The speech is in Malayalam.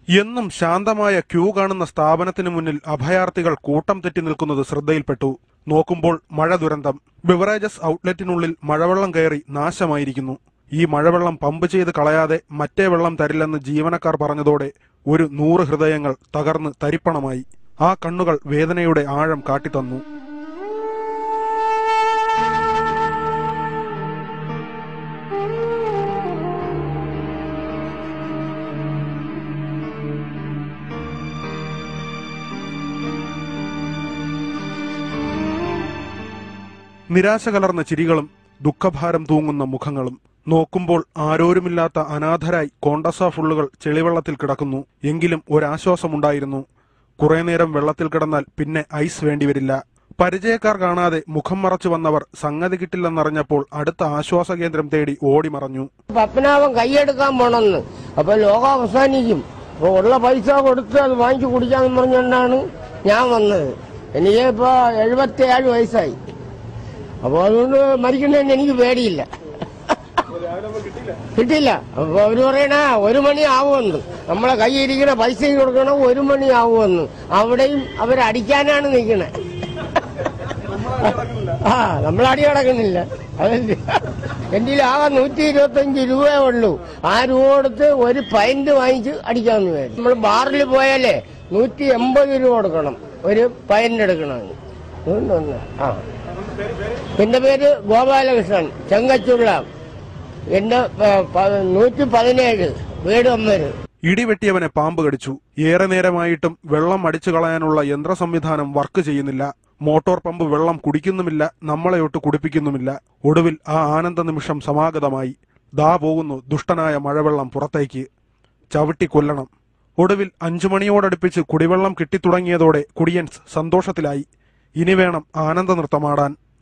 എന്നും ശാന്തമായ ക്യൂ കാണുന്ന സ്ഥാപനത്തിന് മുന്നിൽ അഭയാർത്ഥികൾ കൂട്ടം തെറ്റി നിൽക്കുന്നത് ശ്രദ്ധയിൽപ്പെട്ടു നോക്കുമ്പോൾ മഴ ദുരന്തം ബിവറേജസ് ഔട്ട്ലെറ്റിനുള്ളിൽ മഴവെള്ളം കയറി നാശമായിരിക്കുന്നു ഈ മഴവെള്ളം പമ്പ് ചെയ്ത് കളയാതെ മറ്റേ വെള്ളം തരില്ലെന്ന് ജീവനക്കാർ പറഞ്ഞതോടെ ഒരു നൂറ് ഹൃദയങ്ങൾ തകർന്ന് തരിപ്പണമായി ആ കണ്ണുകൾ വേദനയുടെ ആഴം കാട്ടിത്തന്നു നിരാശ കലർന്ന ചിരികളും ദുഃഖഭാരം തൂങ്ങുന്ന മുഖങ്ങളും നോക്കുമ്പോൾ ആരോരുമില്ലാത്ത അനാഥരായി കോണ്ടസ ഫുള്ളുകൾ ചെളിവെള്ളത്തിൽ കിടക്കുന്നു എങ്കിലും ഒരാശ്വാസമുണ്ടായിരുന്നു കുറെ നേരം വെള്ളത്തിൽ കിടന്നാൽ പിന്നെ ഐസ് വേണ്ടിവരില്ല പരിചയക്കാർ കാണാതെ മുഖം മറച്ചു വന്നവർ സംഗതി കിട്ടില്ലെന്നറിഞ്ഞപ്പോൾ അടുത്ത ആശ്വാസ കേന്ദ്രം തേടി ഓടിമറഞ്ഞു പത്മനാഭൻ കൈയെടുക്കാൻ പോണെന്ന് അപ്പൊ ലോകം അവസാനിക്കും അപ്പൊ ഉള്ള പൈസ കൊടുത്ത് അത് വാങ്ങിച്ചു കുടിക്കാന്ന് പറഞ്ഞുകൊണ്ടാണ് ഞാൻ വന്നത് എനിക്ക് ഇപ്പൊ എഴുപത്തിയേഴ് വയസ്സായി അപ്പൊ അതുകൊണ്ട് മരിക്കുന്നതിന് എനിക്ക് പേടിയില്ല കിട്ടില്ല അപ്പൊ അവര് പറയണ ഒരു മണി ആവുമെന്ന് നമ്മളെ കൈയിരിക്കണ പൈസയും കൊടുക്കണം ഒരു മണി ആവുമെന്ന് അവിടെയും അവരടിക്കാനാണ് നിൽക്കണേ ആ നമ്മൾ അടി കിടക്കുന്നില്ല അതല്ലേ എന്റെ ആകെ നൂറ്റി ഇരുപത്തഞ്ച് രൂപയേ ഉള്ളൂ ആ രൂപ കൊടുത്ത് ഒരു പൈന്റ് വാങ്ങിച്ച് അടിക്കാമെന്ന് വിചാരിച്ചു നമ്മൾ ബാറിൽ പോയാലേ നൂറ്റി എൺപത് രൂപ കൊടുക്കണം ഒരു പൈന്റ് എടുക്കണമെന്ന് അതുകൊണ്ട് വന്നതാ. ആ എന്റെ പേര് ഗോപാലകൃഷ്ണൻ ചെങ്കച്ചുള്ള എന്റെ പ- പ- നൂറ്റി പതിനേഴ് വീട് ഒന്നര് ഇടിവെട്ടിയവനെ പാമ്പ് കടിച്ചു ഏറെ നേരമായിട്ടും വെള്ളം അടിച്ചു കളയാനുള്ള യന്ത്ര സംവിധാനം വർക്ക് ചെയ്യുന്നില്ല മോട്ടോർ പമ്പ് വെള്ളം കുടിക്കുന്നുമില്ല നമ്മളെയൊട്ട് കുടിപ്പിക്കുന്നുമില്ല ഒടുവിൽ ആ ആനന്ദ നിമിഷം സമാഗതമായി ദാ പോകുന്നു ദുഷ്ടനായ മഴവെള്ളം പുറത്തേക്ക് ചവിട്ടി കൊല്ലണം ഒടുവിൽ അഞ്ചു മണിയോടടുപ്പിച്ച് കുടിവെള്ളം കിട്ടിത്തുടങ്ങിയതോടെ കുടിയൻസ് സന്തോഷത്തിലായി ഇനി വേണം ആനന്ദ നൃത്തമാടാൻ